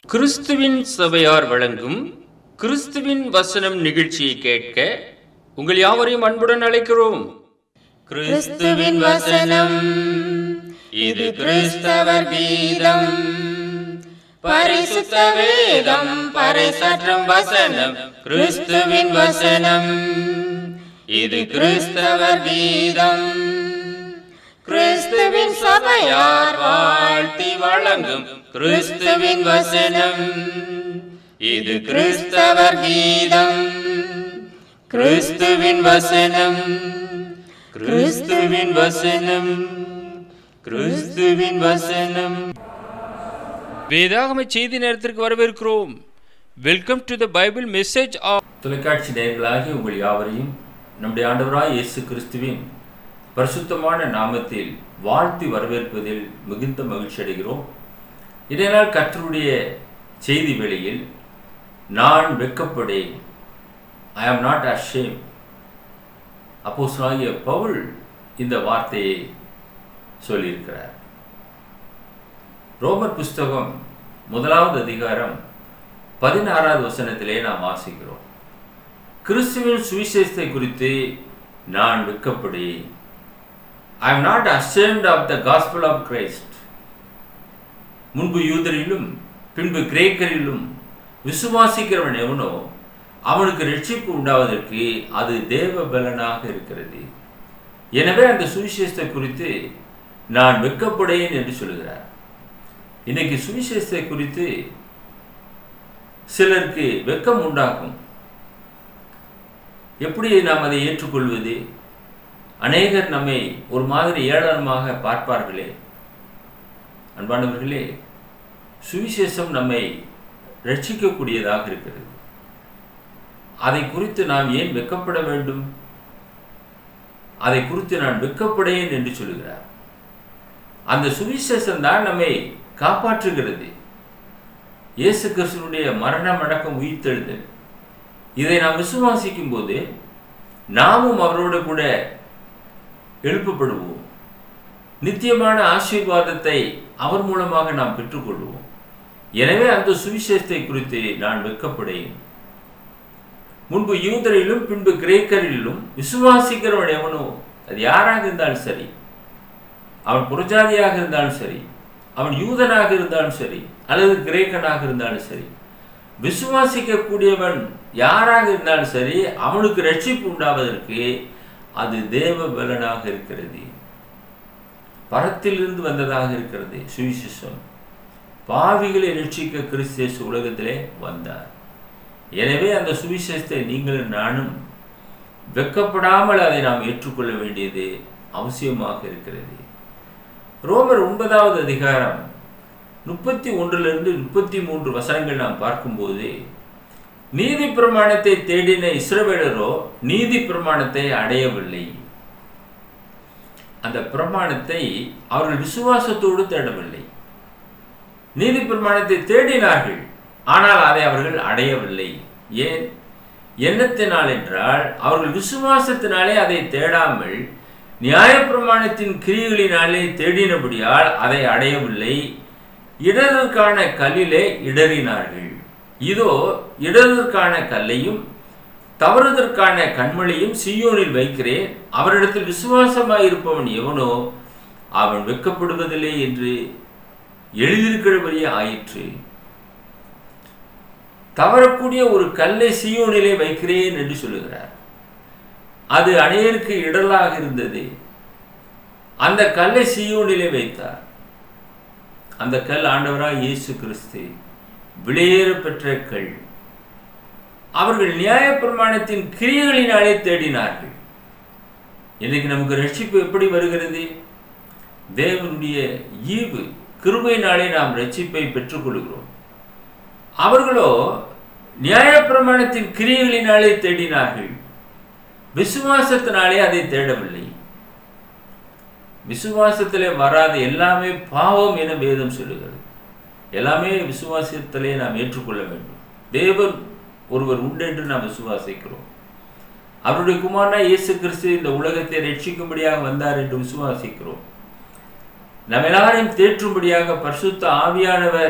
கிறிஸ்துவின் சபையார் வழங்கும் கிறிஸ்துவின் வசனம் நிகழ்ச்சியை கேட்க உங்கள் யாவரையும் அன்புடன் அழைக்கிறோம் கிறிஸ்துவின் வசனம் இது கிறிஸ்தவர் கீதம் பரிசுத்த வேதம் பறைசாற்றும் வசனம் கிறிஸ்துவின் வசனம் இது கிறிஸ்தவர் கீதம் கிறிஸ்துவின் சபையார் வாழ்த்தி வழங்கும் கிறிஸ்துவின் வசனம் இது கிறிஸ்தவர் கீதம் கிறிஸ்துவின் வசனம் கிறிஸ்துவின் வசனம் கிறிஸ்துவின் வசனம் வேதாகம செய்தி நேரத்திற்கு வரவேற்கிறோம் welcome to the Bible message of தொலைக்காட்சி நேயர்களாகிய உங்கள் யாவரையும் நம்முடைய ஆண்டவராய் இயேசு கிறிஸ்துவின் பரிசுத்தமான நாமத்தில் வாழ்த்தி வரவேற்பதில் மிகுந்த மகிழ்ச்சி அடைகிறோம் இதனால் கர்த்தருடைய செய்தி வேளையில் நான் வெட்கப்படேன் ஐ ஆம் நாட் அஷேம் அப்போஸ்தலனாகிய பவுல் இந்த வார்த்தையை சொல்லியிருக்கிறார் ரோமர் புஸ்தகம் முதலாவது அதிகாரம் பதினாறாவது வசனத்திலே நாம் வாசிக்கிறோம் கிறிஸ்துவின் சுவிசேஷத்தை குறித்து நான் வெட்கப்படேன் I am not ashamed of the gospel of Christ முன்பு யூதரிலும் பின்பு கிரேக்கரிலும் விசுவாசிக்கிறவன் எவனோ அவனுக்கு ரட்சிப்பு உண்டாவதற்கு அது தேவ பலனாக இருக்கிறது எனவே அந்த சுவிசேஷத்தை குறித்து நான் வெட்கப்படேன் என்று சொல்கிறார் இன்னைக்கு சுவிசேஷத்தை குறித்து சிலருக்கு வெட்கம் உண்டாக்கும் எப்படி நாம் அதை ஏற்றுக்கொள்வது அநேகர் நம்மை ஒரு மாதிரி ஏளனமாக பார்ப்பார்களே அன்பானவர்களே சுவிசேஷம் நம்மை ரட்சிக்கக்கூடியதாக இருக்கிறது அதை குறித்து நாம் ஏன் வெட்கப்பட வேண்டும் அதை குறித்து நான் வெட்கப்படேன் என்று சொல்கிறார் அந்த சுவிசேஷம் தான் நம்மை காப்பாற்றுகிறது இயேசு கிறிஸ்துவனுடைய மரணம் அடக்கம் உயிர்த்தெழுதல் இதை நாம் விசுவாசிக்கும் போது நாமும் அவரோடு கூட எழுப்பப்படுவோம் நித்தியமான ஆசீர்வாதத்தை அவர் மூலமாக நாம் பெற்றுக்கொள்வோம் எனவே அந்த சுவிசேஷத்தை குறித்து நான் வெட்கப்படேன் முன்பு யூதரிலும் பின்பு கிரேக்கரிலும் விசுவாசிக்கிறவன் எவனோ அது யாராக இருந்தாலும் சரி அவன் புறஜாதியாக இருந்தாலும் சரி அவன் யூதனாக இருந்தாலும் சரி அல்லது கிரேக்கனாக இருந்தாலும் சரி விசுவாசிக்கக்கூடியவன் யாராக இருந்தாலும் சரி அவனுக்கு ரட்சிப்பு உண்டாவதற்கு அது தேவ பலனாக இருக்கிறது பரத்திலிருந்து வந்ததாக இருக்கிறது சுவிசேஷம் பாவிகளை ரட்சிக்க கிறிஸ்தேசு உலகத்திலே வந்தார் எனவே அந்த சுவிசேஷத்தை நீங்களும் நானும் வெக்கப்படாமல் அதை நாம் ஏற்றுக்கொள்ள வேண்டியது அவசியமாக இருக்கிறது ரோமர் ஒன்பதாவது அதிகாரம் முப்பத்தி ஒன்றிலிருந்து முப்பத்தி மூன்று வசனங்கள் நாம் பார்க்கும்போது நீதி பிரமாணத்தை தேடின இஸ்ரவேலரோ நீதி பிரமாணத்தை அடையவில்லை அந்த பிரமாணத்தை அவர்கள் விசுவாசத்தோடு தேடவில்லை நீதி பிரமாணத்தை தேடினார்கள் ஆனால் அதை அவர்கள் அடையவில்லை ஏன் எண்ணத்தினால் என்றால் அவர்கள் விசுவாசத்தினாலே அதை தேடாமல் நியாயப்பிரமாணத்தின் கிரிகளினாலே தேடினபடியால் அதை அடையவில்லை இடருக்கான கல்லிலே இடறினார்கள் இதோ இடருக்கான கல்லையும் தவறுதற்கான கண்மலையும் சியோனில் வைக்கிறேன் அவரிடத்தில் விசுவாசமாய் இருப்பவன் எவனோ அவன் வெட்கப்படுவதில்லை என்று எழுதியிருக்கிறபடியே ஆயிற்று தவறக்கூடிய ஒரு கல்லை சியோனிலே வைக்கிறேன் என்று சொல்லுகிறார் அது அநேருக்கு இடலாக இருந்தது அந்த கல்லை சியோனிலே வைத்தார் அந்த கல் ஆண்டவராய் இயேசு கிறிஸ்து விலையேற பெற்ற கல் அவர்கள் நியாயப்பிரமாணத்தின் கிரியைகளினாலே தேடினார்கள் இன்னைக்கு நமக்கு ரட்சிப்பு எப்படி வருகிறது தேவனுடைய ஈவு கிருபையினாலே நாம் ரட்சிப்பை பெற்றுக்கொள்கிறோம் அவர்களோ நியாயப்பிரமாணத்தின் கிரியைகளினாலே தேடினார்கள் விசுவாசத்தினாலே அதை தேடவில்லை விசுவாசத்திலே வராத எல்லாமே பாவம் என வேதம் சொல்லுகிறது எல்லாமே விசுவாசத்திலே நாம் ஏற்றுக்கொள்ள வேண்டும் தேவன் ஒருவர் உண்டு என்று நாம் விசுவாசிக்கிறோம் அவருடைய குமாரனா இயேசு கிறிஸ்து இந்த உலகத்தை ரட்சிக்கும்படியாக வந்தார் என்று விசுவாசிக்கிறோம் நம்ம எல்லாரையும் தேற்றும்படியாக பரிசுத்த ஆவியானவர்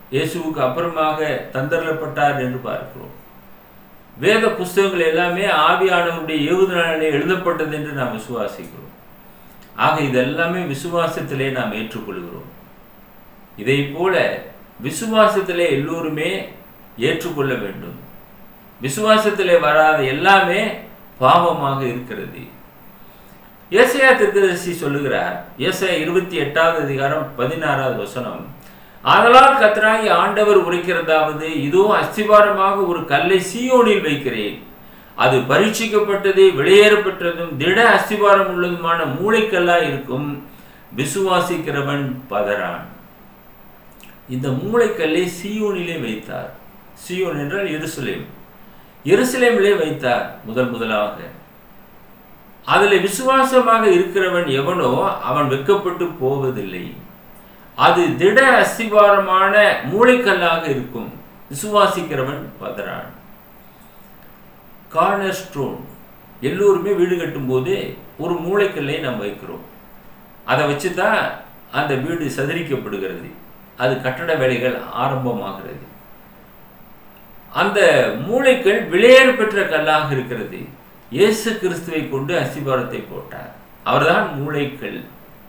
இயேசுவுக்கு அப்புறமாக தந்தரப்பட்டார் என்று பார்க்கிறோம் வேத புஸ்தகங்கள் எல்லாமே ஆவியானவருடைய ஏவுதனாலே எழுதப்பட்டது என்று நாம் விசுவாசிக்கிறோம் ஆக இதெல்லாமே விசுவாசத்திலே நாம் ஏற்றுக்கொள்கிறோம் இதை போல விசுவாசத்திலே எல்லோருமே ஏற்றுக்கொள்ள வேண்டும் விசுவாசத்திலே வராத எல்லாமே பாவமாக இருக்கிறது ஏசையா திருக்கதரிசி சொல்லுகிறார் ஏசையா இருபத்தி எட்டாவது அதிகாரம் பதினாறாவது வசனம் ஆதலால் கத்தராகி ஆண்டவர் உரைக்கிறதாவது இதோ அஸ்திவாரமாக ஒரு கல்லை சீயோனில் வைக்கிறேன் அது பரீட்சிக்கப்பட்டது வெளியேறப்பட்டதும் திட அஸ்திவாரம் உள்ளதுமான மூளைக்கல்லாய் இருக்கும் விசுவாசிக்கிறவன் பதறான் இந்த மூளைக்கல்லை சியோனிலே வைத்தார் சியோன் என்றால் எருசலேம் எருசலேமிலே வைத்தார் முதல் முதலாக அதில் விசுவாசமாக இருக்கிறவன் எவனோ அவன் வெக்கப்பட்டு போவதில்லை அது திட அஸ்திவாரமான மூளைக்கல்லாக இருக்கும் விசுவாசிக்கிறவன் பதறான் கார்னர் ஸ்டோன் எல்லோருமே வீடு கட்டும்போது ஒரு மூளைக்கல்லை நாம் வைக்கிறோம் அதை வச்சு தான் அந்த வீடு சதுரிக்கப்படுகிறது அது கட்டட வேலைகள் ஆரம்பமாகிறது அந்த மூளைக்கல் விளையாடு பெற்ற கல்லாக இருக்கிறது இயேசு கிறிஸ்துவை கொண்டு அஸ்திபாரத்தை போட்டார் அவர்தான் மூளைக்கல்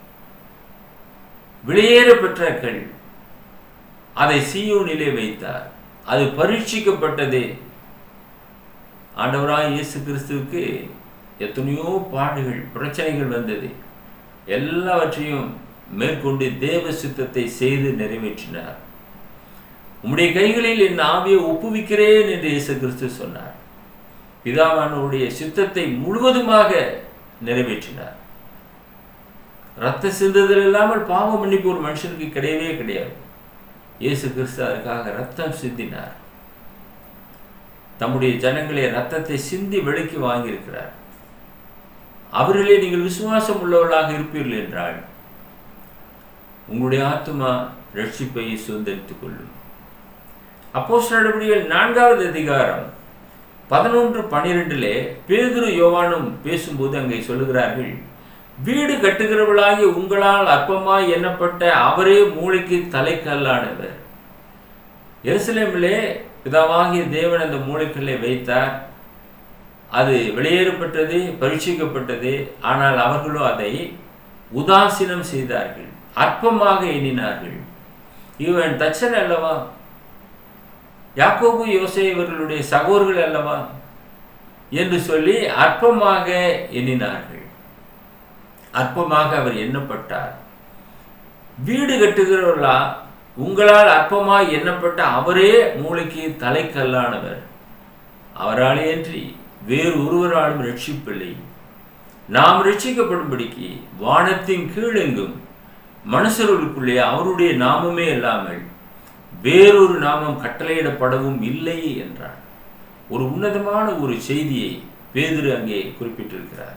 வெளியேற பெற்ற கல் அதை சீயோனிலே வைத்தார் அது பரீட்சிக்கப்பட்டது ஆண்டவராய் இயேசு கிறிஸ்துவுக்கு எத்தனையோ பாடுகள் பிரச்சனைகள் வந்தது எல்லாவற்றையும் மேற்கொண்டு தேவ சித்தத்தை செய்து நிறைவேற்றினார் உம்முடைய கைகளில் என் ஆவியை ஒப்புவிக்கிறேன் என்று இயேசு கிறிஸ்து சொன்னார் பிதாவானுடைய சித்தத்தை முழுவதுமாக நிறைவேற்றினார் ரத்த சிந்துதல் இல்லாமல் பாவ மன்னிப்பு ஒரு மனுஷனுக்கு கிடையவே கிடையாது இயேசு கிறிஸ்து அதற்காக ரத்தம் சிந்தினார் தம்முடைய ஜனங்களை ரத்தத்தை சிந்தி விலைக்கு வாங்கியிருக்கிறார் அவர்களே நீங்கள் விசுவாசம் உள்ளவர்களாக இருப்பீர்கள் என்றால் உங்களுடைய ஆத்மா ரட்சிப்பை சுதந்திரித்துக் கொள்ளும் அப்போஸ் நடவடிக்கைகள் நான்காவது அதிகாரம் பதினொன்று பனிரெண்டிலே பேதுரு யோவானும் பேசும்போது அங்கே சொல்லுகிறார்கள் வீடு கட்டுகிறவர்களாகி உங்களால் அற்பமாய் எண்ணப்பட்ட அவரே மூளைக்கு தலைக்கல்லானவர் எருசலேமிலே பிதாவாகிய தேவன் அந்த மூளைக்கல்லை வைத்தார் அது வெளியேறப்பட்டது பரீட்சிக்கப்பட்டது ஆனால் அவர்களோ அதை உதாசீனம் செய்தார்கள் அற்பமாக எண்ணினார்கள் இவன் தச்சன் அல்லவா யாக்கோபு யோசே இவர்களுடைய சகோதர்கள் அல்லவா என்று சொல்லி அற்பமாக எண்ணினார்கள் அற்பமாக அவர் எண்ணப்பட்டார் வீடு கட்டுகிறவர்களா உங்களால் அற்பமாய் எண்ணப்பட்ட அவரே மூளைக்கு தலைக்கல்லானவர் அவராலேயன்றி வேறு ஒருவராலும் ரட்சிப்பில்லை நாம் ரட்சிக்கப்படும்படிக்கு வானத்தின் கீழெங்கும் மனுஷர்களுக்குள்ளே அவருடைய நாமமே இல்லாமல் வேறொரு நாமம் கட்டளையிடப்படவும் இல்லை என்றார் ஒரு உன்னதமான ஒரு செய்தியை பேதுரு அங்கே குறிப்பிட்டிருக்கிறார்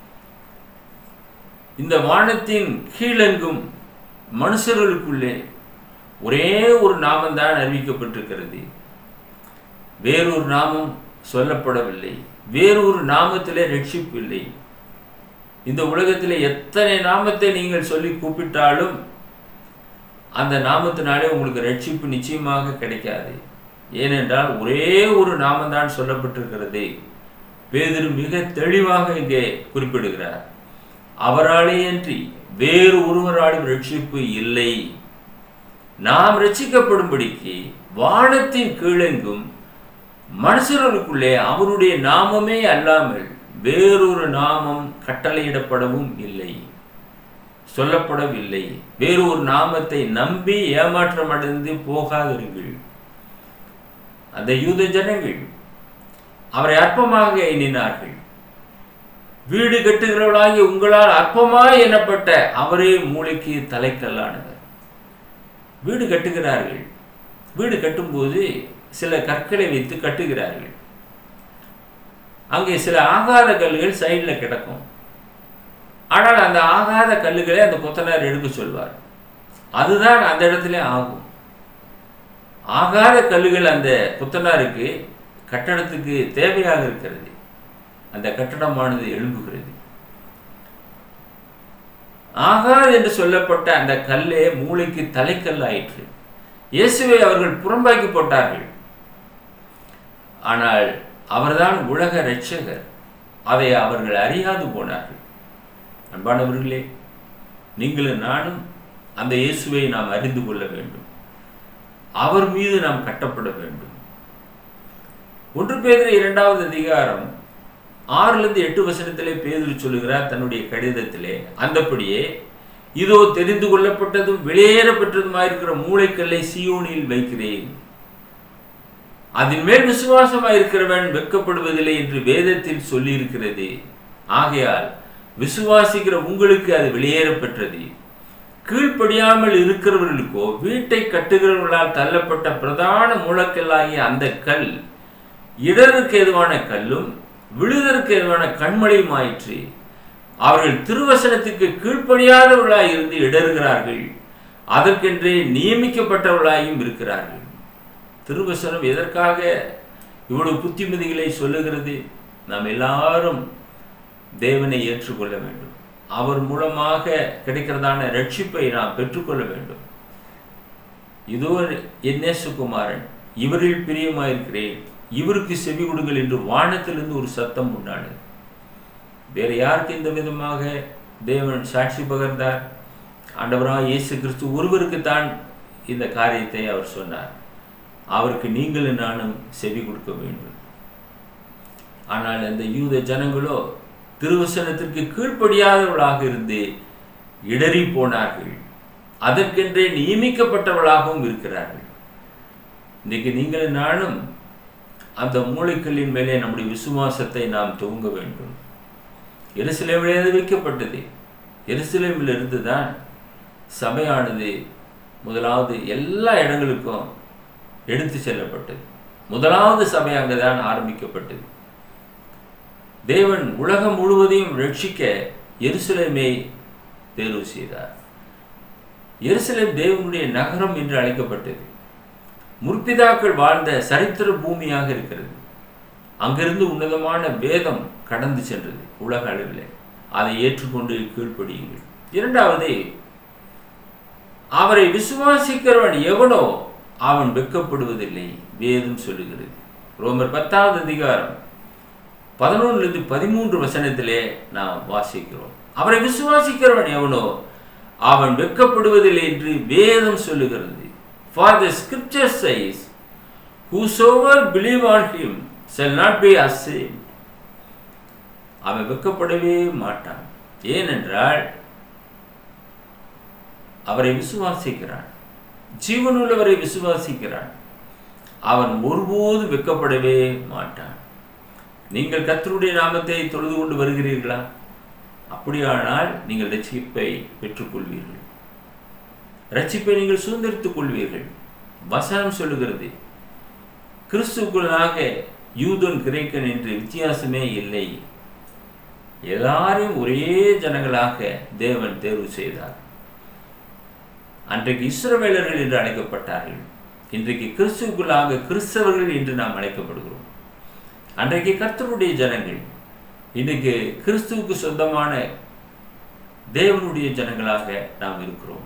இந்த வானத்தின் கீழெங்கும் மனுஷர்களுக்குள்ளே ஒரே ஒரு நாமம் தான் அறிவிக்கப்பட்டிருக்கிறது வேறொரு நாமம் சொல்லப்படவில்லை வேறொரு நாமத்திலே ரட்சிப்பு இல்லை இந்த உலகத்தில் எத்தனை நாமத்தை நீங்கள் சொல்லி கூப்பிட்டாலும் அந்த நாமத்தினாலே உங்களுக்கு ரட்சிப்பு நிச்சயமாக கிடைக்காது ஏனென்றால் ஒரே ஒரு நாமம்தான் சொல்லப்பட்டிருக்கிறது பேதர் மிக தெளிவாக இங்கே குறிப்பிடுகிறார் அவராலேயன்றி வேறு ஒருவராலும் ரட்சிப்பு இல்லை நாம் ரட்சிக்கப்படும்படிக்கு வானத்தின் கீழெங்கும் மனுஷர்களுக்குள்ளே அவருடைய நாமமே அல்லாமல் வேறொரு நாமம் கட்டளையிடப்படவும் இல்லை சொல்லப்படவில்லை வேறு ஒரு நாமத்தை நம்பி ஏமாற்றம் அடைந்து போகாதிருங்கள் அந்த யூத ஜனங்கள் அவரை அற்பமாக எண்ணினார்கள் வீடு கட்டுகிறவளாகி உங்களால் அற்பமாய் எண்ணப்பட்ட அவரே மூளைக்கு தலைக்கல்லானவர் வீடு கட்டுகிறார்கள் வீடு கட்டும்போது சில கற்களை வைத்து கட்டுகிறார்கள் அங்கே சில ஆகாத கல்லுகள் சைடில் கிடக்கும் ஆனால் அந்த ஆகாத கல்லுகளை அந்த கொத்தனார் எடுக்க சொல்வார் அதுதான் அந்த இடத்துல ஆகும் ஆகாத கல்லுகள் அந்த புத்தனாருக்கு கட்டடத்துக்கு தேவையாக இருக்கிறது அந்த கட்டடமானது எழும்புகிறது ஆகாது என்று சொல்லப்பட்ட அந்த கல்லே மூளைக்கு தலைக்கல் ஆயிற்று இயேசுவை அவர்கள் புறம்பாக்கி போட்டார்கள் ஆனால் அவர்தான் உலக இரட்சகர் அதை அவர்கள் அறியாது போனார்கள் அன்பானவர்களே நீங்களும் நானும் அந்த இயேசுவை நாம் அறிந்து கொள்ள வேண்டும் அவர் மீது நாம் கட்டப்பட வேண்டும் ஒன்று பேதர் இரண்டாவது அதிகாரம் ஆறிலிருந்து எட்டு வசனத்திலே பேதுரு சொல்லுகிறார் தன்னுடைய கடிதத்திலே அந்தப்படியே இதோ தெரிந்து கொள்ளப்பட்டதும் வெளியேறப்பட்டதுமாயிருக்கிற மூளைக்கல்லை சியோனில் வைக்கிறேன் அதன் மேல் விசுவாசமாயிருக்கிறவன் வெட்கப்படுவதில்லை என்று வேதத்தில் சொல்லியிருக்கிறது ஆகையால் விசுவாசிக்கிற உங்களுக்கு அது வெளியேறப்பட்டது கீழ்ப்படியாமல் இருக்கிறவர்களுக்கோ வீட்டை கட்டுகிறவர்களால் தள்ளப்பட்ட பிரதான மூலக்கல்லாகிய அந்த கல் இடருக்கு எதுவான கல்லும் விழுதற்கு எதுவான கண்மலையும் ஆயிற்று அவர்கள் திருவசனத்துக்கு கீழ்ப்படியாதவர்களாய் இருந்து இடறுகிறார்கள் அதற்கென்றே நியமிக்கப்பட்டவர்களாயும் இருக்கிறார்கள் திருவசனம் எதற்காக இவ்வளவு புத்திமதிகளை சொல்லுகிறது நாம் எல்லாரும் தேவனை ஏற்றுக்கொள்ள வேண்டும் அவர் மூலமாக கிடைக்கிறதான ரட்சிப்பை நாம் பெற்றுக்கொள்ள வேண்டும் இதோ என் நேசகுமாரன் இவரில் பிரியமாயிருக்கிறேன் இவருக்கு செவி கொடுங்கள் என்று வானத்திலிருந்து ஒரு சத்தம் உண்டானது வேற யாருக்கு இந்த விதமாக தேவன் சாட்சி பகர்ந்தார் ஆண்டவராக இயேசு கிறிஸ்து ஒருவருக்குத்தான் இந்த காரியத்தை அவர் சொன்னார் அவருக்கு நீங்களும் நானும் செவி கொடுக்க வேண்டும் ஆனால் அந்த யூத ஜனங்களோ திருவசனத்திற்கு கீழ்ப்படியாதவர்களாக இருந்து இடறி போனார்கள் அதற்கென்றே நியமிக்கப்பட்டவர்களாகவும் இருக்கிறார்கள் இன்றைக்கு நீங்களும் நானும் அந்த மூளைக்கல்லின் மேலே நம்முடைய விசுவாசத்தை நாம் துவங்க வேண்டும் எருசலேமிலே அது வைக்கப்பட்டது எருசலேமில் இருந்து தான் சபையானது முதலாவது எல்லா இடங்களுக்கும் எடுத்து செல்லப்பட்டது முதலாவது சபை அங்குதான் ஆரம்பிக்கப்பட்டது தேவன் உலகம் முழுவதையும் ரட்சிக்க எருசலேமை தேர்வு செய்தார் எருசலேம் தேவனுடைய நகரம் என்று அழைக்கப்பட்டது முற்பிதாக்கள் வாழ்ந்த சரித்திர பூமியாக இருக்கிறது அங்கிருந்து உன்னதமான வேதம் கடந்து சென்றது உலக அளவில் அதை ஏற்றுக்கொண்டு கீழ்ப்படியுங்கள் இரண்டாவது அவரை விசுவாசிக்கிறவன் எவனோ அவன் வெட்கப்படுவதில்லை வேதம் சொல்லுகிறது ரோமர் பத்தாவது அதிகாரம் பதினொன்றிலிருந்து பதிமூன்று வசனத்திலே நாம் வாசிக்கிறோம் அவரை விசுவாசிக்கிறவன் எவனோ அவன் வெட்கப்படுவதில்லை என்று வேதம் சொல்லுகிறது for the scripture says whosoever believe on him shall not be ashamed அவன் வெட்கப்படவே மாட்டான் ஏனென்றால் அவரை விசுவாசிக்கிறான் ஜீவனுள்ளவரை விசுவாசிக்கிறான் அவன் ஒருபோதும் வெட்கப்படவே மாட்டான் நீங்கள் கத்தருடைய நாமத்தை தொழுது கொண்டு வருகிறீர்களா அப்படியானால் நீங்கள் ரட்சிப்பை பெற்றுக்கொள்வீர்கள் ரட்சிப்பை நீங்கள் சுதந்திரித்துக் கொள்வீர்கள் வசனம் சொல்லுகிறது கிறிஸ்துக்குள்ளாக யூதன் கிரேக்கன் என்று வித்தியாசமே இல்லை எல்லாரையும் ஒரே ஜனங்களாக தேவன் தேர்வு செய்தார் அன்றைக்கு இஸ்ரவேலர்கள் என்று அழைக்கப்பட்டார்கள் இன்றைக்கு கிறிஸ்துக்குள்ளாக கிறிஸ்தவர்கள் என்று நாம் அழைக்கப்படுகிறோம் அன்றைக்கு கர்த்தருடைய ஜனங்கள் இன்றைக்கு கிறிஸ்துவுக்கு சொந்தமான தேவனுடைய ஜனங்களாக நாம் இருக்கிறோம்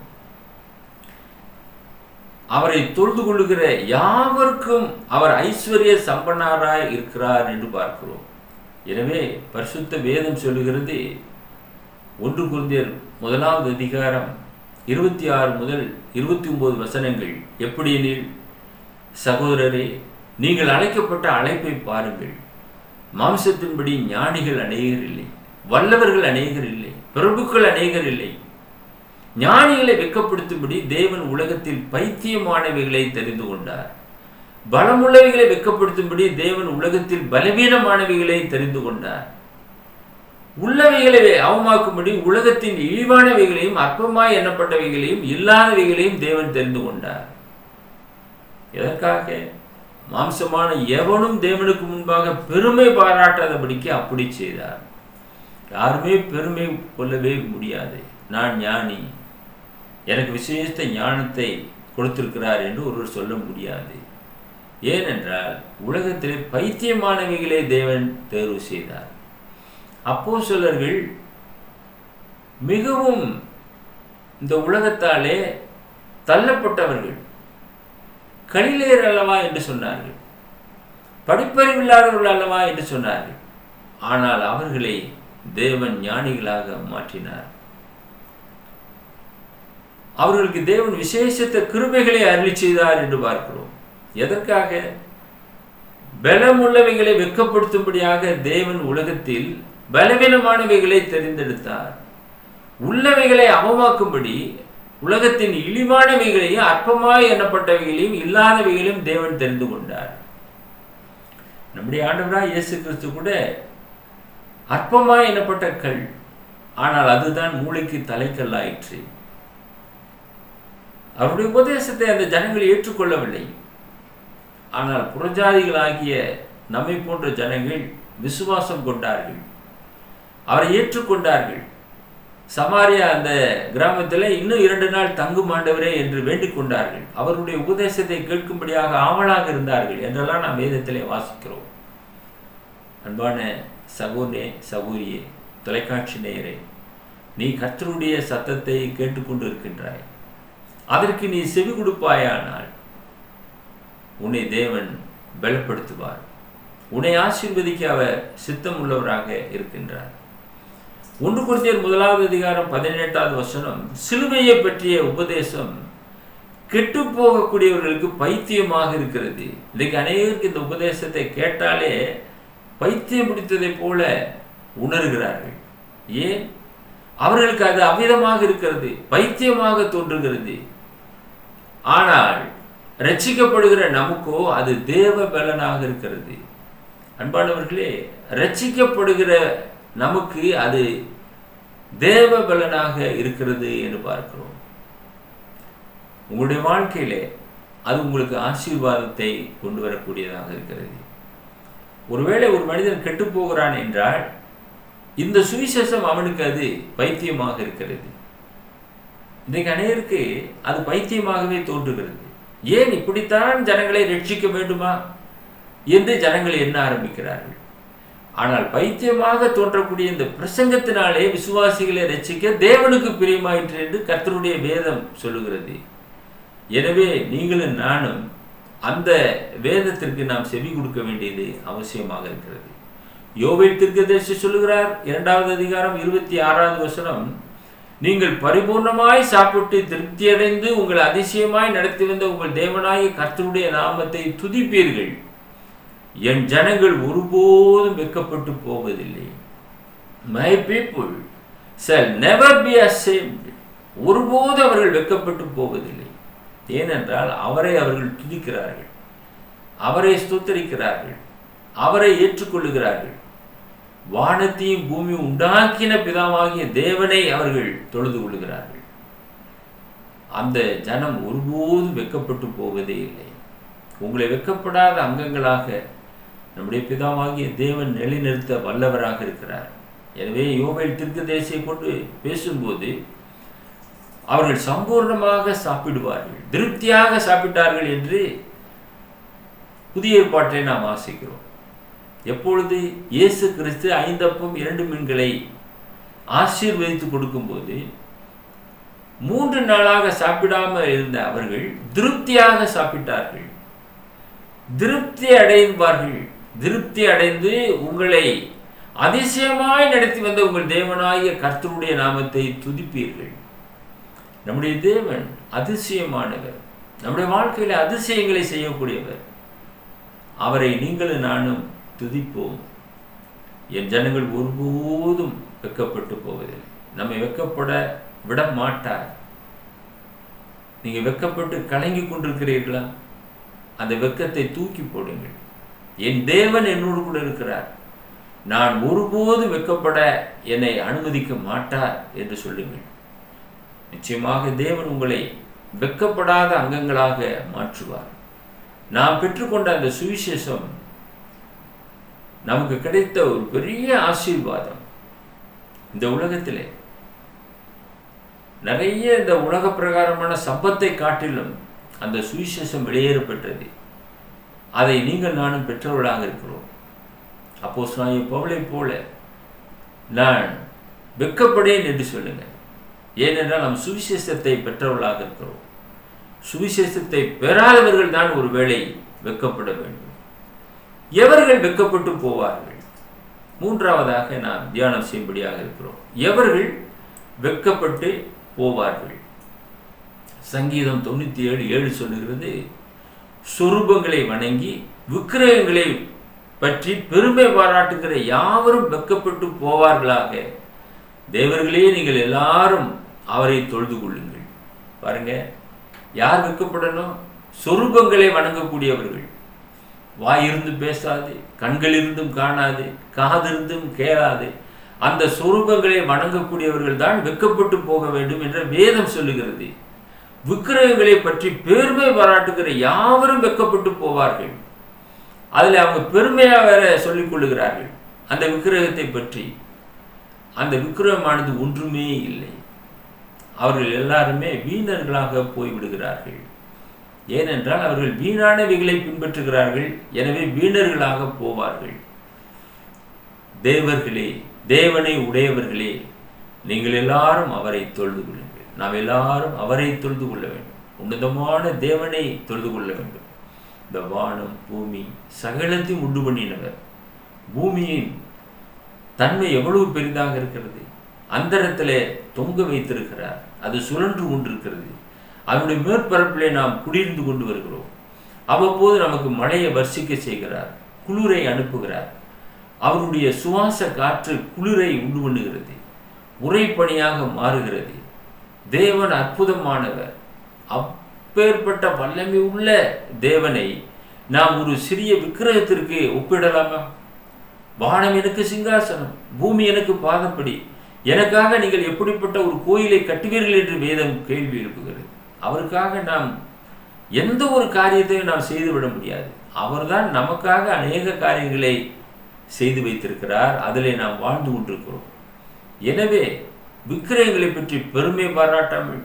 அவரை தொழுது கொள்ளுகிற யாவருக்கும் அவர் ஐஸ்வர்ய சம்பன்னாராய் இருக்கிறார் என்று பார்க்கிறோம் எனவே பரிசுத்த வேதம் சொல்லுகிறது ஒன்று குருந்தியர் முதலாவது அதிகாரம் இருபத்தி ஆறு முதல் இருபத்தி ஒன்பது வசனங்கள் எப்படி எனில் சகோதரரே நீங்கள் அழைக்கப்பட்ட அழைப்பை பாருங்கள் மாம்சத்தின்படி ஞானிகள் அநேகர் இல்லை வல்லவர்கள் அநேகர் இல்லை பிரபுக்கள் அநேகர் இல்லை ஞானிகளை வெக்கப்படுத்தும்படி தேவன் உலகத்தில் பைத்தியமானவைகளை தெரிந்து கொண்டார் பலமுள்ளவைகளை வெக்கப்படுத்தும்படி தேவன் உலகத்தில் பலவீனமானவைகளை தெரிந்து கொண்டார் உள்ளவைகளை அவமாக்கும்படி உலகத்தின் இழிவானவைகளையும் அற்பமாய் எண்ணப்பட்டவைகளையும் இல்லாதவைகளையும் தேவன் தெரிந்து கொண்டார் எதற்காக மாம்சமான எவனும் தேவனுக்கு முன்பாக பெருமை பாராட்டாதபடிக்கு அப்படி செய்தார் யாருமே பெருமை கொள்ளவே முடியாது நான் ஞானி எனக்கு விசேஷ ஞானத்தை கொடுத்திருக்கிறார் என்று ஒருவர் சொல்ல முடியாது ஏனென்றால் உலகத்திலே பைத்தியமானவைகளே தேவன் தேர்வு செய்தார் அப்போ சிலர்கள் மிகவும் இந்த உலகத்தாலே தள்ளப்பட்டவர்கள் கலிலேயர் அல்லவா என்று சொன்னார்கள் படிப்பறிவில்லாதவர்கள் அல்லவா என்று சொன்னார்கள் ஆனால் அவர்களை தேவன் ஞானிகளாக மாற்றினார் அவர்களுக்கு தேவன் விசேஷத்த கிருபைகளை அருளி செய்தார் என்று பார்க்கிறோம் எதற்காக பலமுள்ளவைகளை வெட்கப்படுத்தும்படியாக தேவன் உலகத்தில் பலவீனமானவைகளை தெரிந்தெடுத்தார் உள்ளவைகளை அவமாக்கும்படி உலகத்தின் இழிவானவைகளையும் அற்பமாய் எண்ணப்பட்டவைகளையும் இல்லாதவைகளையும் தேவன் தெரிந்து கொண்டார் நம்முடைய ஆண்டவராய் இயேசு கிறிஸ்து கூட அற்பமாய் எண்ணப்பட்ட கல் ஆனால் அதுதான் மூளைக்கு தலைக்கல்லாயிற்று அவருடைய உபதேசத்தை அந்த ஜனங்கள் ஏற்றுக்கொள்ளவில்லை ஆனால் புறஜாதிகளாகிய நம்மை போன்ற ஜனங்கள் விசுவாசம் கொண்டார்கள் அவரை ஏற்றுக்கொண்டார்கள் சமாரியா அந்த கிராமத்தில் இன்னும் இரண்டு நாள் தங்கும் ஆண்டவரே என்று வேண்டிக் கொண்டார்கள் அவருடைய உபதேசத்தை கேட்கும்படியாக ஆவலாக இருந்தார்கள் என்றெல்லாம் நாம் வேதத்திலே வாசிக்கிறோம் அன்பான சகோனே சகோரியே தொலைக்காட்சி நேயரே நீ கர்த்தருடைய சத்தத்தை கேட்டுக்கொண்டு இருக்கின்றாய் அதற்கு நீ செவி கொடுப்பாயானால் உன்னை தேவன் பலப்படுத்துவார் உன்னை ஆசீர்வதிக்க அவர் சித்தம் உள்ளவராக இருக்கின்றார் ஒன்று குறிந்தியர் முதலாவது அதிகாரம் பதினெட்டாவது வசனம் சிலுவையை பற்றிய உபதேசம் கெட்டு போகக்கூடியவர்களுக்கு பைத்தியமாக இருக்கிறது இன்றைக்கு அநேகருக்கு இந்த உபதேசத்தை கேட்டாலே பைத்தியம் பிடித்ததைப் போல உணர்கிறார்கள் ஏன் அவர்களுக்கு அது அவ்விதமாக இருக்கிறது பைத்தியமாக தோன்றுகிறது ஆனால் ரட்சிக்கப்படுகிற நமக்கோ அது தேவ பலனாக இருக்கிறது அன்பானவர்களே ரட்சிக்கப்படுகிற நமக்கு அது தேவ பலனாக இருக்கிறது என்று பார்க்கிறோம் உங்களுடைய வாழ்க்கையிலே அது உங்களுக்கு ஆசீர்வாதத்தை கொண்டு வரக்கூடியதாக இருக்கிறது ஒருவேளை ஒரு மனிதன் கெட்டு போகிறான் என்றால் இந்த சுவிசேஷம் அவனுக்கு அது பைத்தியமாக இருக்கிறது இன்றைக்கு அநேருக்கு அது பைத்தியமாகவே தோன்றுகிறது ஏன் இப்படித்தான் ஜனங்களை ரட்சிக்க வேண்டுமா என்று ஜனங்கள் எண்ண ஆரம்பிக்கிறார்கள் ஆனால் பைத்தியமாக தோன்றக்கூடிய இந்த பிரசங்கத்தினாலே விசுவாசிகளை ரட்சிக்க தேவனுக்கு பிரியமாயிற்று என்று கர்த்தருடைய வேதம் சொல்லுகிறது எனவே நீங்களும் நானும் அந்த வேதத்திற்கு நாம் செவி கொடுக்க வேண்டியது அவசியமாக இருக்கிறது யோவேல் தீர்க்கதரிசி சொல்லுகிறார் இரண்டாவது அதிகாரம் இருபத்தி ஆறாவது வசனம் நீங்கள் பரிபூர்ணமாய் சாப்பிட்டு திருப்தியடைந்து உங்கள் அதிசயமாய் நடத்தி வந்த உங்கள் தேவனாய கர்த்தருடைய நாமத்தை துதிப்பீர்கள் என் ஜனங்கள் ஒருபோதும் வெக்கப்பட்டு போவதில்லை my people shall never be ashamed ஒருபோது அவர்கள் வெக்கப்பட்டு போவதில்லை ஏனென்றால் அவரை அவர்கள் துதிக்கிறார்கள் அவரை ஸ்தோத்தரிக்கிறார்கள் அவரை ஏற்றுக்கொள்ளுகிறார்கள் வானத்தையும் பூமி உண்டாக்கின பிதாவாகிய தேவனை அவர்கள் தொழுது கொள்ளுகிறார்கள் அந்த ஜனம் ஒருபோதும் வெக்கப்பட்டு போவதே இல்லை உங்களை வெக்கப்படாத அங்கங்களாக நம்முடைய பிதாவாகிய தேவன் நிலைநிறுத்த வல்லவராக இருக்கிறார் எனவே யோவேல் திருக்கு தேசியை கொண்டு பேசும்போது அவர்கள் சம்பூர்ணமாக சாப்பிடுவார்கள் திருப்தியாக சாப்பிட்டார்கள் என்று புதிய ஏற்பாட்டை நாம் வாசிக்கிறோம் எப்பொழுது இயேசு கிறிஸ்து ஐந்தப்பம் இரண்டு மீன்களை ஆசீர்வதித்து கொடுக்கும்போது மூன்று நாளாக சாப்பிடாமல் இருந்த அவர்கள் திருப்தியாக சாப்பிட்டார்கள் திருப்தி அடைவார்கள் திருப்தி அடைந்து உங்களை அதிசயமாய் நடத்தி வந்த உங்கள் தேவனாகிய கர்த்தருடைய நாமத்தை துதிப்பீர்கள் நம்முடைய தேவன் அதிசயமானவர் நம்முடைய வாழ்க்கையில அதிசயங்களை செய்யக்கூடியவர் அவரை நீங்களும் நானும் துதிப்போம் என் ஜனங்கள் ஒருபோதும் வெக்கப்பட்டு போவதில்லை நம்மை வெக்கப்பட விட மாட்டார் நீங்க வெக்கப்பட்டு கலங்கி கொண்டிருக்கிறீர்களா அந்த வெக்கத்தை தூக்கி போடுங்கள் என் தேவன் என்னோடு கூட இருக்கிறார் நான் ஒருபோதும் வெக்கப்பட என்னை அனுமதிக்க மாட்டார் என்று சொல்லுங்கள் நிச்சயமாக தேவன் உங்களை வெக்கப்படாத அங்கங்களாக மாற்றுவார் நாம் பெற்றுக்கொண்ட அந்த சுவிசேஷம் நமக்கு கிடைத்த ஒரு பெரிய ஆசீர்வாதம் இந்த உலகத்திலே நிறைய இந்த உலக பிரகாரமான சம்பத்தை காட்டிலும் அந்த சுவிசேஷம் வெளியேறப்பட்டது அதை நீங்கள் நானும் பெற்றவர்களாக இருக்கிறோம் அப்போ நான் பவுளை போல நான் வெக்கப்படேன் என்று சொல்லுங்கள் ஏனென்றால் நாம் சுவிசேஷத்தை பெற்றவர்களாக இருக்கிறோம் சுவிசேஷத்தை பெறாதவர்கள் தான் ஒருவேளை வெக்கப்பட வேண்டும் எவர்கள் வெக்கப்பட்டு போவார்கள் மூன்றாவதாக நாம் தியானம் செய்யும்படியாக இருக்கிறோம் எவர்கள் வெக்கப்பட்டு போவார்கள் சங்கீதம் தொண்ணூத்தி ஏழு ஏழு சொல்லுகிறது சொரூபங்களை வணங்கி விக்கிரகங்களை பற்றி பெருமை பாராட்டுகிற யாவரும் வெக்கப்பட்டு போவார்களாக தேவர்களே நீங்கள் எல்லாரும் அவரை தொழுது கொள்ளுங்கள் பாருங்க யார் வெக்கப்படணும் சொரூபங்களை வணங்கக்கூடியவர்கள் வாயிருந்து பேசாது கண்கள் இருந்தும் காணாது காதிருந்தும் கேளாது அந்த சொரூபங்களை வணங்கக்கூடியவர்கள் தான் வெக்கப்பட்டு போக வேண்டும் என்ற வேதம் சொல்லுகிறது விக்கிரகங்களை பற்றி பெருமை பாராட்டுகிற யாவரும் வெக்கப்பட்டு போவார்கள் அதில் அவங்க பெருமையா வேற சொல்லிக் கொள்ளுகிறார்கள் அந்த விக்கிரகத்தை பற்றி அந்த விக்கிரகமானது ஒன்றுமே இல்லை அவர்கள் எல்லாருமே வீணர்களாக போய்விடுகிறார்கள் ஏனென்றால் அவர்கள் வீணானவைகளை பின்பற்றுகிறார்கள் எனவே வீணர்களாக போவார்கள் தேவர்களே தேவனை உடையவர்களே நீங்கள் எல்லாரும் அவரை தொழுது கொள்ளுங்கள் நாம் எல்லாரும் அவரை தொழுது கொள்ள வேண்டும் உன்னதமான தேவனை தொழுது கொள்ள வேண்டும் இந்த வானம் பூமி சகலத்தையும் உண்டு பண்ணினவர் பூமியின் தன்மை எவ்வளவு பெரிதாக இருக்கிறது அந்தரத்திலே தொங்க வைத்திருக்கிறார் அது சுழன்று கொண்டிருக்கிறது அவருடைய மேற்பரப்பிலே நாம் குடியிருந்து கொண்டு வருகிறோம் அவ்வப்போது நமக்கு மழையை வர்ஷிக்க செய்கிறார் குளிரை அனுப்புகிறார் அவருடைய சுவாச காற்று குளிரை உண்டு பண்ணுகிறது உரைப்பணியாக மாறுகிறது தேவன் அற்புதமானவர் அப்பேற்பட்ட வல்லமை உள்ள தேவனை நாம் ஒரு சிறிய விக்கிரகத்திற்கு ஒப்பிடலாமா வானம் எனக்கு சிங்காசனம் பூமி எனக்கு பாதப்படி எனக்காக நீங்கள் எப்படிப்பட்ட ஒரு கோயிலை கட்டுவீர்கள் என்று வேதம் கேள்வி எழுப்புகிறது அவருக்காக நாம் எந்த ஒரு காரியத்தையும் நாம் செய்துவிட முடியாது அவர்தான் நமக்காக அநேக காரியங்களை செய்து வைத்திருக்கிறார் அதிலே நாம் வாழ்ந்து கொண்டிருக்கிறோம் எனவே விக்கிரகங்களை பற்றி பெருமை பாராட்டாமல்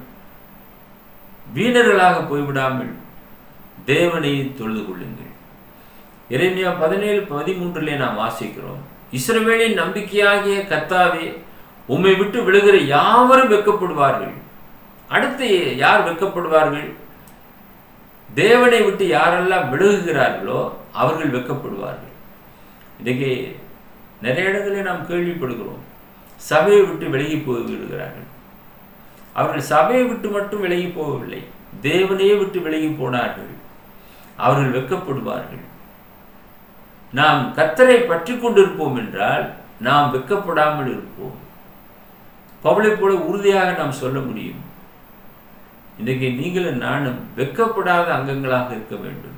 வீணர்களாக போய்விடாமல் தேவனை தொழுது கொள்ளுங்கள் இறைமையா பதினேழு பதிமூன்றிலே நாம் வாசிக்கிறோம் இஸ்ரவேலின் நம்பிக்கையாகிய கத்தாவே உம்மை விட்டு விழுகிற யாவரும் வெக்கப்படுவார்கள் அடுத்து யார் வெக்கப்படுவார்கள் தேவனை விட்டு யாரெல்லாம் விலகுகிறார்களோ அவர்கள் வெக்கப்படுவார்கள் இன்றைக்கு நிறைய இடங்களில் நாம் கேள்விப்படுகிறோம் சபையை விட்டு விலகி போய் விடுகிறார்கள் அவர்கள் சபையை விட்டு மட்டும் விலகி போகவில்லை தேவனையே விட்டு விலகி போனார்கள் அவர்கள் வெக்கப்படுவார்கள் நாம் கத்தரை பற்றி கொண்டிருப்போம் என்றால் நாம் வெக்கப்படாமல் இருப்போம் பவுளை போல உறுதியாக நாம் சொல்ல முடியும் இன்றைக்கு நீங்களும் நானும் வெக்கப்படாத அங்கங்களாக இருக்க வேண்டும்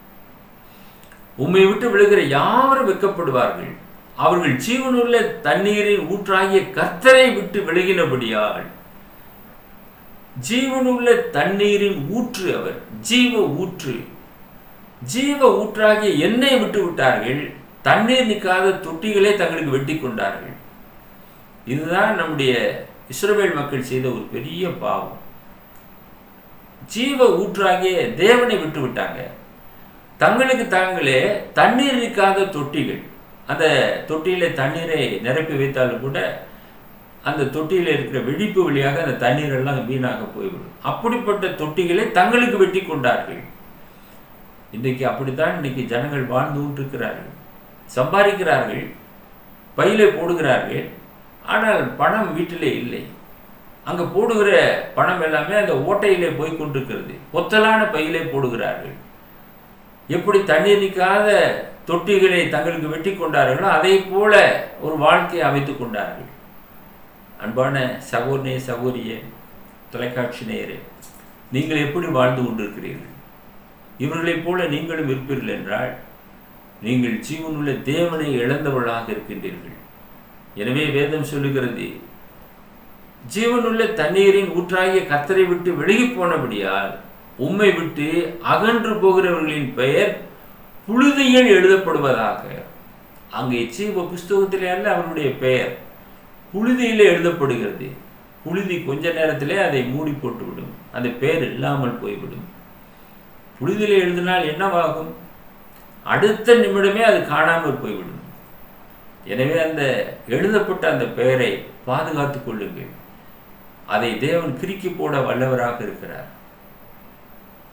உம்மை விட்டு விழுகிற யாவரும் வெக்கப்படுவார்கள் அவர்கள் ஜீவனுள்ள தண்ணீரின் ஊற்றாகிய கர்த்தரை விட்டு விலகினபடியால் ஜீவனுள்ள தண்ணீரின் ஊற்று அவர் ஜீவ ஊற்று ஜீவ ஊற்றாகிய எண்ணெய் விட்டு விட்டார்கள் தண்ணீர் நிற்காத தொட்டிகளை தங்களுக்கு வெட்டி கொண்டார்கள் இதுதான் நம்முடைய இஸ்ரவேல் மக்கள் செய்த ஒரு பெரிய பாவம் ஜீவ ஊற்றாகிய தேவனை விட்டு விட்டாங்க தங்களுக்கு தாங்களே தண்ணீர் நிற்காத தொட்டிகள் அந்த தொட்டியில தண்ணீரை நிரப்பி வைத்தாலும் கூட அந்த தொட்டியில் இருக்கிற வெடிப்பு வழியாக அந்த தண்ணீர் எல்லாம் வீணாக போய்விடும் அப்படிப்பட்ட தொட்டிகளை தங்களுக்கு வெட்டி கொண்டார்கள் இன்றைக்கு அப்படித்தான் இன்னைக்கு ஜனங்கள் வாழ்ந்து கொண்டிருக்கிறார்கள் சம்பாதிக்கிறார்கள் பையிலே போடுகிறார்கள் ஆனால் பணம் வீட்டிலே இல்லை அங்க போடுகிற பணம் எல்லாமே அந்த ஓட்டையிலே போய் கொண்டிருக்கிறது பொத்தலான பையிலே போடுகிறார்கள் எப்படி தண்ணீர் நிற்காத தொட்டிகளை தங்களுக்கு வெட்டி கொண்டார்களோ அதை போல ஒரு வாழ்க்கையை அமைத்துக் கொண்டார்கள் அன்பான சகோதரனே சகோதரியே தொலைக்காட்சி நேயரே நீங்கள் எப்படி வாழ்ந்து கொண்டிருக்கிறீர்கள் இவர்களைப் போல நீங்களும் இருப்பீர்கள் என்றால் நீங்கள் ஜீவனுள்ள தேவனை இழந்தவர்களாக இருக்கின்றீர்கள் எனவே வேதம் சொல்லுகிறது ஜீவனுள்ள தண்ணீரின் ஊற்றாகிய கத்தரை விட்டு விலகி போனபடியால் உம்மை விட்டு அகன்று போகிறவர்களின் பெயர் புழுதியில் எழுதப்படுவதாக அங்கே ஜீவ புஸ்தகத்திலே அல்ல அவருடைய பெயர் புழுதியிலே எழுதப்படுகிறது புழுதி கொஞ்ச நேரத்திலே அதை மூடி போட்டுவிடும் அந்த பெயர் இல்லாமல் போய்விடும் புழுதியிலே எழுதினால் என்னவாகும் அடுத்த நிமிடமே அது காணாமல் போய்விடும் எனவே அந்த எழுதப்பட்ட அந்த பெயரை பாதுகாத்துக் கொள்ளுங்கள் அதை தேவன் கிறுக்கி போட வல்லவராக இருக்கிறார்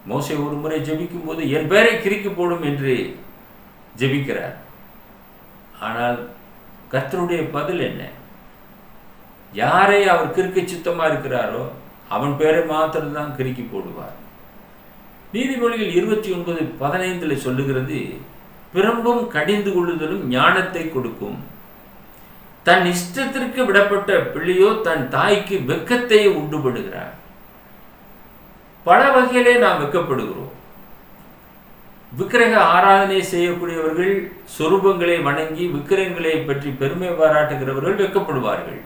மோசை ஒரு முறை ஜெபிக்கும் போது என் பேரை கிறுக்கி போடும் என்று ஜெபிக்கிறார் ஆனால் கர்த்தருடைய பதில் என்ன யாரை அவர் கிறுக்க சித்தமா இருக்கிறாரோ அவன் பேரை மாத்திரம்தான் கிறுக்கி போடுவார் நீதிமொழிகள் இருபத்தி ஒன்பது பதினைந்துல சொல்லுகிறது பிறம்பும் கடிந்து கொள்ளுதலும் ஞானத்தை கொடுக்கும் தன் இஷ்டத்திற்கு விடப்பட்ட பிள்ளையோ தன் தாய்க்கு வெக்கத்தை உண்டு பண்ணுகிறார் பல வகையிலே நாம் வெக்கப்படுகிறோம் விக்கிரக ஆராதனை செய்யக்கூடியவர்கள் சொரூபங்களை வணங்கி விக்கிரகங்களை பற்றி பெருமை பாராட்டுகிறவர்கள் வெக்கப்படுவார்கள்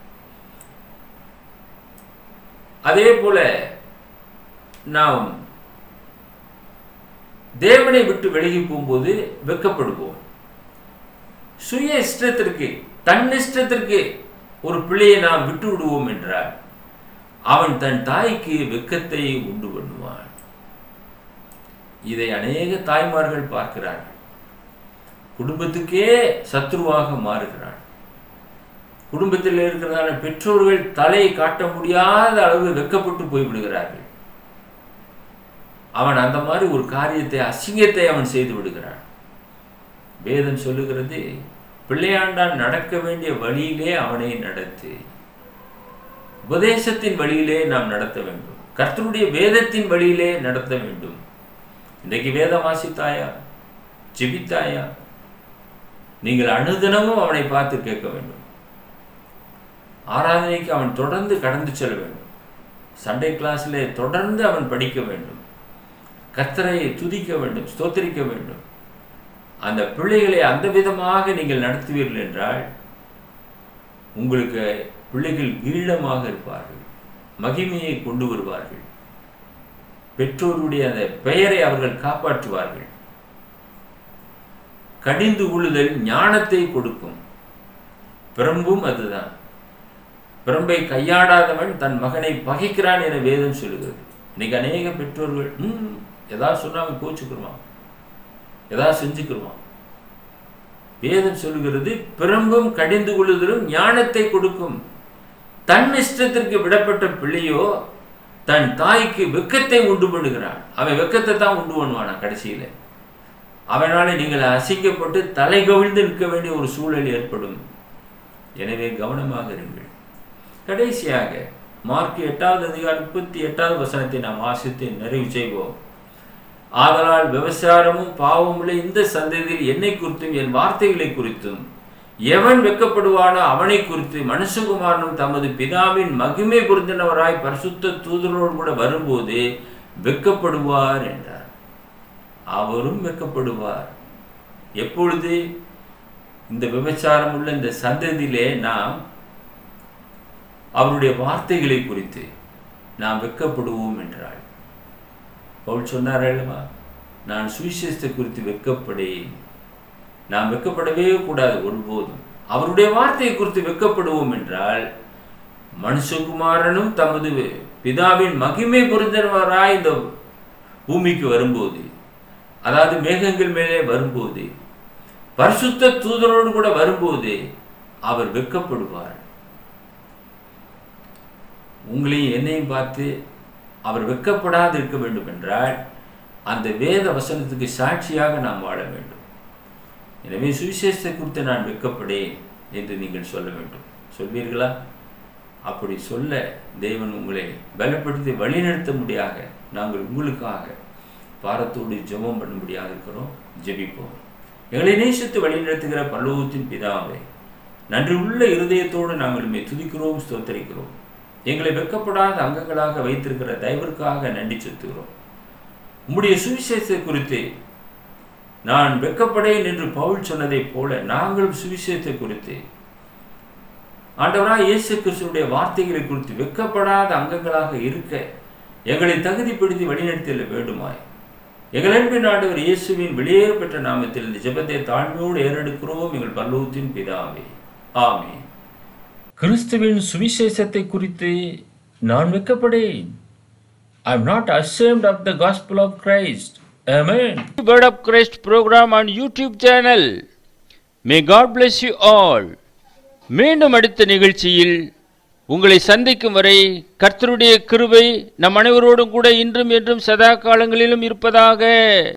அதே போல நாம் தேவனை விட்டு விலகி போகும்போது வெக்கப்படுவோம் சுய இஷ்டத்திற்கு தன் இஷ்டத்திற்கு ஒரு பிள்ளையை நாம் விட்டு விடுவோம் என்றால் அவன் தன் தாய்க்கு வெக்கத்தை உண்டு பண்ணுவான் இதை அநேக தாய்மார்கள் பார்க்கிறார்கள் குடும்பத்துக்கே சத்ருவாக மாறுகிறான் குடும்பத்தில் இருக்கிறதான பெற்றோர்கள் தலையை காட்ட முடியாத அளவு வெக்கப்பட்டு போய்விடுகிறார்கள் அவன் அந்த மாதிரி ஒரு காரியத்தை அசிங்கத்தை அவன் செய்து விடுகிறான் வேதம் சொல்லுகிறது பிள்ளையாண்டான் நடக்க வேண்டிய வழியிலே அவனை நடத்து உபதேசத்தின் வழியிலே நாம் நடத்த வேண்டும் கர்த்தருடைய வேதத்தின் வழியிலே நடத்த வேண்டும் இன்றைக்கு வேதம் வாசித்தாயா ஜெபித்தாயா நீங்கள் அனுதினமும் அவனை பார்த்து கேட்க வேண்டும் ஆராதனைக்கு அவன் தொடர்ந்து கடந்து செல்ல வேண்டும் சண்டே கிளாஸில் தொடர்ந்து அவன் படிக்க வேண்டும் கர்த்தரை துதிக்க வேண்டும் ஸ்தோத்திரிக்க வேண்டும் அந்த பிள்ளைகளை அந்த விதமாக நீங்கள் நடத்துவீர்கள் என்றால் உங்களுக்கு பிள்ளைகள் கிரீடமாக இருப்பார்கள் மகிமையை கொண்டு வருவார்கள் பெற்றோருடைய அந்த பெயரை அவர்கள் காப்பாற்றுவார்கள் கடிந்து கொள்ளுதல் ஞானத்தை கொடுக்கும் பிரம்பும் அதுதான் பிரம்பை கையாடாதவன் தன் மகனை பகைக்கிறான் என வேதம் சொல்லுகிறது இன்னைக்கு அநேக பெற்றோர்கள் ம் ஏதாவது சொன்னாங்க கோச்சுக்கிருவான் ஏதாவது செஞ்சுக்கிருவான் வேதம் சொல்லுகிறது பிரம்பும் கடிந்து கொள்ளுதலும் ஞானத்தை கொடுக்கும் தன் இஷ்டத்திற்கு விடப்பட்ட பிள்ளையோ தன் தாய்க்கு வெக்கத்தை உண்டு பண்ணுகிறான் அவன் வெக்கத்தை தான் உண்டு பண்ணுவானா கடைசியில அவனால நீங்கள் அசிங்கப்பட்டு தலை கவிழ்ந்து நிற்க வேண்டிய ஒரு சூழல் ஏற்படும் எனவே கவனமாக இருங்கள் கடைசியாக மார்க் எட்டாவது அதிகாரம் முப்பத்தி எட்டாவது வசனத்தை நாம் வாசித்து நிறைவு செய்வோம் ஆதலால் விபசாரமும் பாவமுள்ள இந்த சந்ததியில் என்னை குறித்தும் என் வார்த்தைகளை குறித்தும் எவன் வெக்கப்படுவானோ அவனை குறித்து மனுஷகுமாரனும் தமது பிதாவின் மகிமை பொருந்தினவராய் பரிசுத்த தூதரோடு கூட வரும்போது வெக்கப்படுவார் என்றார் அவரும் வெக்கப்படுவார் எப்பொழுது இந்த விபச்சாரம் உள்ள இந்த சந்ததியிலே நாம் அவருடைய வார்த்தைகளை குறித்து நாம் வெக்கப்படுவோம் என்றாள் பவுல் சொன்னார் அல்லவா நான் சுவிசேஷத்தை குறித்து வெக்கப்படேன் நாம் வெக்கப்படவே கூடாது ஒருபோதும் அவருடைய வார்த்தையை குறித்து வெக்கப்படுவோம் என்றால் மனுஷகுமாரனும் தமது பிதாவின் மகிமை பொருந்தவராய் இந்த பூமிக்கு வரும்போது அதாவது மேகங்கள் மேலே வரும்போது பரிசுத்த தூதரோடு கூட வரும்போது அவர் வெக்கப்படுவார் உங்களையும் என்னையும் பார்த்து அவர் வெக்கப்படாது இருக்க வேண்டும் என்றால் அந்த வேத வசனத்துக்கு சாட்சியாக நாம் வாழ வேண்டும் எனவே சுவிசேஷத்தை குறித்து நான் வெக்கப்படேன் என்று நீங்கள் சொல்ல வேண்டும் சொல்வீர்களா அப்படி சொல்ல தேவன் உங்களை பலப்படுத்தி வழிநடத்த முடியாக நாங்கள் உங்களுக்காக பாரத்தோடு ஜெபம் பண்ணும்படியாக இருக்கிறோம் ஜெபிப்போம் எங்களை நேசித்து வழிநடத்துகிற பல்லவத்தின் பிதாவை நன்றி உள்ள இருதயத்தோடு நாங்கள் உண்மை துதிக்கிறோம் ஸ்தோத்தரிக்கிறோம் எங்களை வெக்கப்படாத அங்கங்களாக வைத்திருக்கிற தயவிற்காக நன்றி செலுத்துகிறோம் உம்முடைய சுவிசேஷத்தை குறித்து நான் வெக்கப்படேன் என்று பவுல் சொன்னதைப் போல நாங்களும் சுவிசேஷத்தை குறித்து ஆண்டவராக இயேசு கிறிஸ்துடைய வார்த்தைகளை குறித்து வெக்கப்படாத அங்கங்களாக இருக்க எங்களை தகுதிப்படுத்தி வழிநடத்திட வேண்டுமாய் எங்கள் அன்பின் ஆண்டவர் இயேசுவின் வெளியேற பெற்ற நாமத்தில் இந்த ஜெபத்தை தாழ்மையோடு ஏறெடுக்கிறோம் எங்கள் பல்லவத்தின் பிதாவே ஆமே கிறிஸ்துவின் சுவிசேஷத்தை குறித்து நான் வெக்கப்படேன் I am not ashamed of the gospel of Christ. Amen. Word of Christ program on YouTube channel. May God bless you all. மீண்டும் அடுத்த நிகழ்ச்சியில் உங்களை சந்திக்கும் வரை கர்த்தருடைய கிருபை நம் அனைவரோடும் கூட இன்றும் என்றும் சதா காலங்களிலும் இருப்பதாக